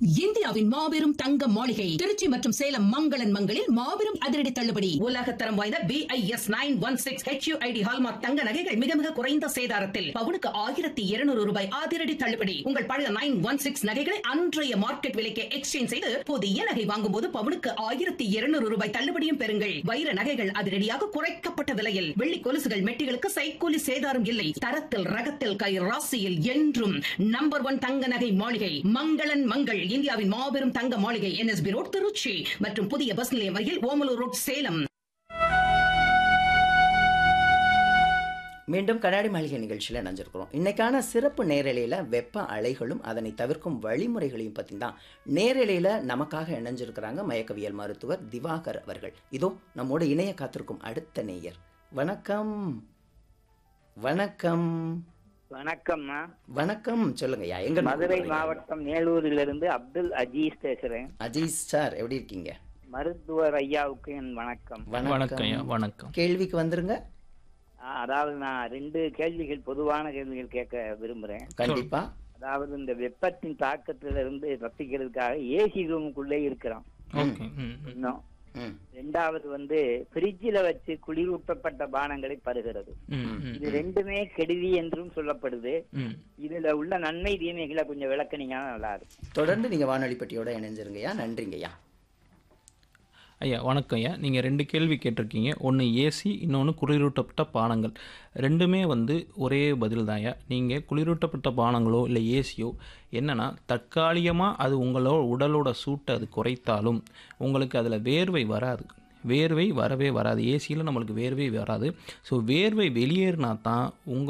இந்தியாவின் மாபெரும் தங்க மாளிகை திருச்சி மற்றும் சேலம் மங்களன் மங்களில் மாபெரும் அதிரடி தள்ளுபடி உலகத்தரம் வாய்ந்த B I S nine one six HUID hallmark தங்க நகைகள் மிக மிக குறைந்த சேதாரத்தில் பவுனுக்கு ஆயிரத்தி இருநூறு ரூபாய் அதிரடி தள்ளுபடி உங்கள் பழைய நைன் ஒன் சிக்ஸ் நகைகளை அன்றைய மார்க்கெட் விலைக்கு எக்ஸ்சேஞ்ச் செய்து புதிய நகை வாங்கும் போது பவுனுக்கு ஆயிரத்தி இருநூறு ரூபாய் தள்ளுபடியும் பெறுங்கள் வைர நகைகள் அதிரடியாக குறைக்கப்பட்ட விலையில் வெள்ளி கொலுசுகள் மெட்டிகளுக்கு சைக்கூலி சேதாரம் இல்லை தரத்தில் ரகத்தில் கை ராசியில் என்றும் நம்பர் ஒன் தங்க நகை மாளிகை மங்களன் மங்கள் இந்தியாவின் மாபெரும் தங்க மாளிகை என்எஸ்பி ரோட் திருச்சி மற்றும் புதிய பஸ் நிலையம் அருகில் ஓமலூர் ரோட் சேலம் மீண்டும் கண்ணாடி மாளிகை நிகழ்ச்சியில் இணைஞ்சிருக்கிறோம் இன்னைக்கான சிறப்பு நேரலையில் வெப்ப அலைகளும் அதனை தவிர்க்கும் வழிமுறைகளையும் பற்றி தான் நேரலையில் நமக்காக இணைஞ்சிருக்கிறாங்க மயக்கவியல் மருத்துவர் திவாகர் அவர்கள் இதோ நம்மோடு இணைய காத்திருக்கும் அடுத்த நேயர் வணக்கம் வணக்கம் வணக்கம்மா வணக்கம் சொல்லுங்கய்யா எங்க இருந்து மதுரை கூப்பிடுறீங்க? மாவட்டம் மேலூரிலிருந்து அப்துல் அஜீஸ் பேசுறேன் அஜீஸ் சார் எப்படி இருக்கீங்க மருத்துவர் ஐயாவுக்கு என் வணக்கம் வணக்கம் ஐயா வணக்கம் கேள்விக்கு வந்துருங்க ஆ, அதாவது நான் ரெண்டு கேள்விகள் பொதுவான கேள்விகள் கேட்க விரும்புறேன் கண்டிப்பா அதாவது இந்த வெப்பத்தின் தாக்கத்திலிருந்து தப்பிக்கிறதுக்காக ஏசி ரூமுக்குள்ளே இருக்கிறோம் ஓகே ம், ம். இன்னும் ம் ரெண்டாவது வந்து பிரிட்ஜில் வச்சு குளிரூட்டப்பட்ட பானங்களை பருகிறது ம், ம், இது ரெண்டுமே கெடுதி என்றும் சொல்லப்படுது ம். இதுல உள்ள நன்மை தீமைகளை கொஞ்சம் விளக்குனீங்கன்னா நல்லா இருக்கும் தொடர்ந்து நீங்க வானொலி பெட்டியோட இணைஞ்சிருங்கய்யா நன்றிங்கய்யா ஐயா வணக்கம் ஐயா நீங்கள் ரெண்டு கேள்வி கேட்டிருக்கீங்க ஒன்று ஏசி இன்னொன்று குளிரூட்டப்பட்ட பானங்கள் ரெண்டுமே வந்து ஒரே பதில் தான் ஐயா நீங்கள் குளிரூட்டப்பட்ட பானங்களோ இல்லை ஏசியோ என்னென்னா தற்காலிகமாக அது உங்களோட உடலோட சூட்டை அது குறைத்தாலும் உங்களுக்கு அதில் வேர்வை வராது வேர்வை வரவே வராது ஏசியில் நம்மளுக்கு வேர்வை வராது ஸோ வேர்வை வெளியேறினா தான் உங்கள்